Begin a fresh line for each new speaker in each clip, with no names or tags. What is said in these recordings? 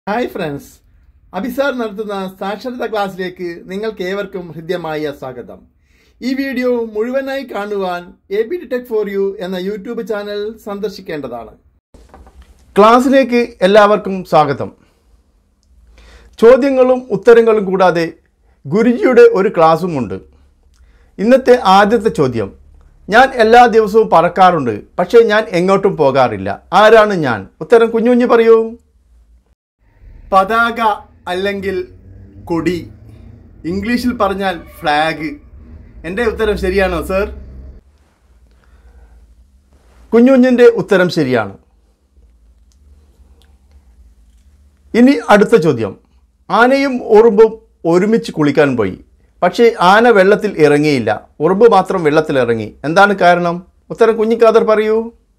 hi friends അഭിസാർ നടത്തുന്ന സാക്ഷരതാ ക്ലാസ്സിലേക്ക് നിങ്ങൾക്ക് ഏവർക്കും ഹൃദ്യമായ സ്വാഗതം ഈ വീഡിയോ മുഴുവനായി കാണുവാൻ A B tech for you എന്ന യൂട്യൂബ് ചാനൽ സന്ദർശിക്കേണ്ടതാണ് ക്ലാസ്സിലേക്ക് എല്ലാവർക്കും സ്വാഗതം ചോദ്യങ്ങളും ഉത്തരങ്ങളും കൂടാതെ ഗുരുജിയുടെ ഒരു ക്ലാസ്സുമുണ്ട് ഇന്നത്തെ ആദ്യത്തെ ചോദ്യം ഞാൻ എല്ലാ ദിവസവും പറക്കാറുണ്ട് പക്ഷേ ഞാൻ എങ്ങോട്ടും പോകാറില്ല ആരാണ് ഞാൻ ഉത്തരം കുഞ്ഞു കുഞ്ഞു പറയൂ പതാക അല്ലെങ്കിൽ കൊടി ഇംഗ്ലീഷിൽ പറഞ്ഞാൽ ഫ്ലാഗ് എൻ്റെ ഉത്തരം ശരിയാണോ സർ കുഞ്ഞുഞ്ഞിൻ്റെ ഉത്തരം ശരിയാണ് ഇനി അടുത്ത ചോദ്യം ആനയും ഉറുമ്പും ഒരുമിച്ച് കുളിക്കാൻ പോയി പക്ഷേ ആന വെള്ളത്തിൽ ഇറങ്ങിയില്ല ഉറുമ്പ് മാത്രം വെള്ളത്തിൽ ഇറങ്ങി എന്താണ് കാരണം ഉത്തരം കുഞ്ഞിക്കാദർ പറയൂ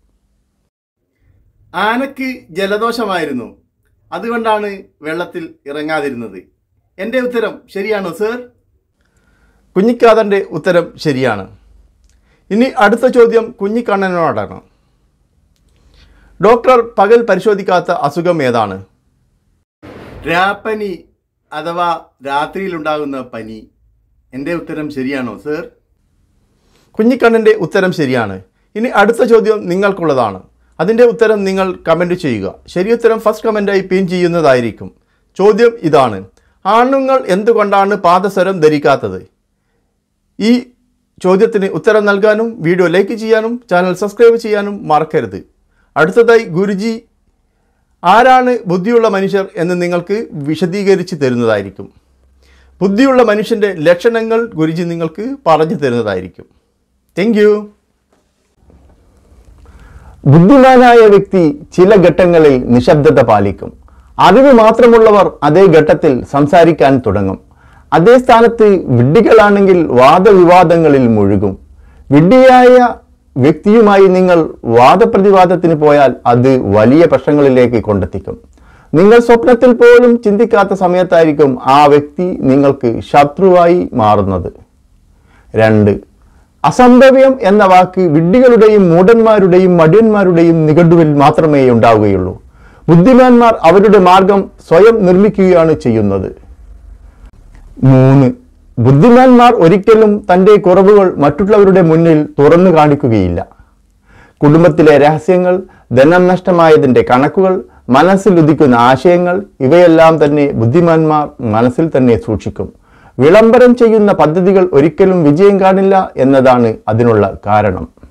ആനക്ക് ജലദോഷമായിരുന്നു അതുകൊണ്ടാണ് വെള്ളത്തിൽ ഇറങ്ങാതിരുന്നത് എൻ്റെ ഉത്തരം ശരിയാണോ സർ കുഞ്ഞിക്കാദറിൻ്റെ ഉത്തരം ശരിയാണ് ഇനി അടുത്ത ചോദ്യം കുഞ്ഞിക്കണ്ണനോടാണ് ഡോക്ടർ പകൽ പരിശോധിക്കാത്ത അസുഖം ഏതാണ് രാപ്പനി അഥവാ രാത്രിയിലുണ്ടാകുന്ന പനി എൻ്റെ ഉത്തരം ശരിയാണോ സർ കുഞ്ഞിക്കണ്ണൻ്റെ ഉത്തരം ശരിയാണ് ഇനി അടുത്ത ചോദ്യം നിങ്ങൾക്കുള്ളതാണ് അതിൻ്റെ ഉത്തരം നിങ്ങൾ കമൻറ്റ് ചെയ്യുക ശരിയുത്തരം ഫസ്റ്റ് കമൻറ്റായി പിൻ ചെയ്യുന്നതായിരിക്കും ചോദ്യം ഇതാണ് ആണുങ്ങൾ എന്തുകൊണ്ടാണ് പാദസരം ധരിക്കാത്തത് ഈ ചോദ്യത്തിന് ഉത്തരം നൽകാനും വീഡിയോ ലൈക്ക് ചെയ്യാനും ചാനൽ സബ്സ്ക്രൈബ് ചെയ്യാനും മറക്കരുത് അടുത്തതായി ഗുരുജി ആരാണ് ബുദ്ധിയുള്ള മനുഷ്യർ എന്ന് നിങ്ങൾക്ക് വിശദീകരിച്ച് തരുന്നതായിരിക്കും ബുദ്ധിയുള്ള മനുഷ്യൻ്റെ ലക്ഷണങ്ങൾ ഗുരുജി നിങ്ങൾക്ക് പറഞ്ഞു തരുന്നതായിരിക്കും താങ്ക് യു
ബുദ്ധിമാനായ വ്യക്തി ചില ഘട്ടങ്ങളിൽ നിശബ്ദത പാലിക്കും അറിവ് മാത്രമുള്ളവർ അതേ ഘട്ടത്തിൽ സംസാരിക്കാൻ തുടങ്ങും അതേ സ്ഥാനത്ത് വിഡ്ഢികളാണെങ്കിൽ വാദവിവാദങ്ങളിൽ മുഴുകും വിഡ്ഢിയായ വ്യക്തിയുമായി നിങ്ങൾ വാദപ്രതിവാദത്തിന് പോയാൽ അത് വലിയ പ്രശ്നങ്ങളിലേക്ക് കൊണ്ടെത്തിക്കും നിങ്ങൾ സ്വപ്നത്തിൽ പോലും ചിന്തിക്കാത്ത സമയത്തായിരിക്കും ആ വ്യക്തി നിങ്ങൾക്ക് ശത്രുവായി മാറുന്നത് രണ്ട് അസംഭവ്യം എന്ന വാക്ക് വിഡ്ഢികളുടെയും മൂഢന്മാരുടെയും മടിയന്മാരുടെയും നിഘണ്ടുവിൽ മാത്രമേ ഉണ്ടാവുകയുള്ളൂ ബുദ്ധിമാന്മാർ അവരുടെ മാർഗം സ്വയം നിർമ്മിക്കുകയാണ് ചെയ്യുന്നത് മൂന്ന് ബുദ്ധിമാന്മാർ ഒരിക്കലും തൻ്റെ കുറവുകൾ മറ്റുള്ളവരുടെ മുന്നിൽ തുറന്നു കാണിക്കുകയില്ല കുടുംബത്തിലെ രഹസ്യങ്ങൾ ധനം നഷ്ടമായതിൻ്റെ കണക്കുകൾ മനസ്സിൽ ഉദിക്കുന്ന ആശയങ്ങൾ ഇവയെല്ലാം തന്നെ ബുദ്ധിമാന്മാർ മനസ്സിൽ തന്നെ സൂക്ഷിക്കും വിളംബരം ചെയ്യുന്ന പദ്ധതികൾ ഒരിക്കലും വിജയം കാണില്ല എന്നതാണ് അതിനുള്ള കാരണം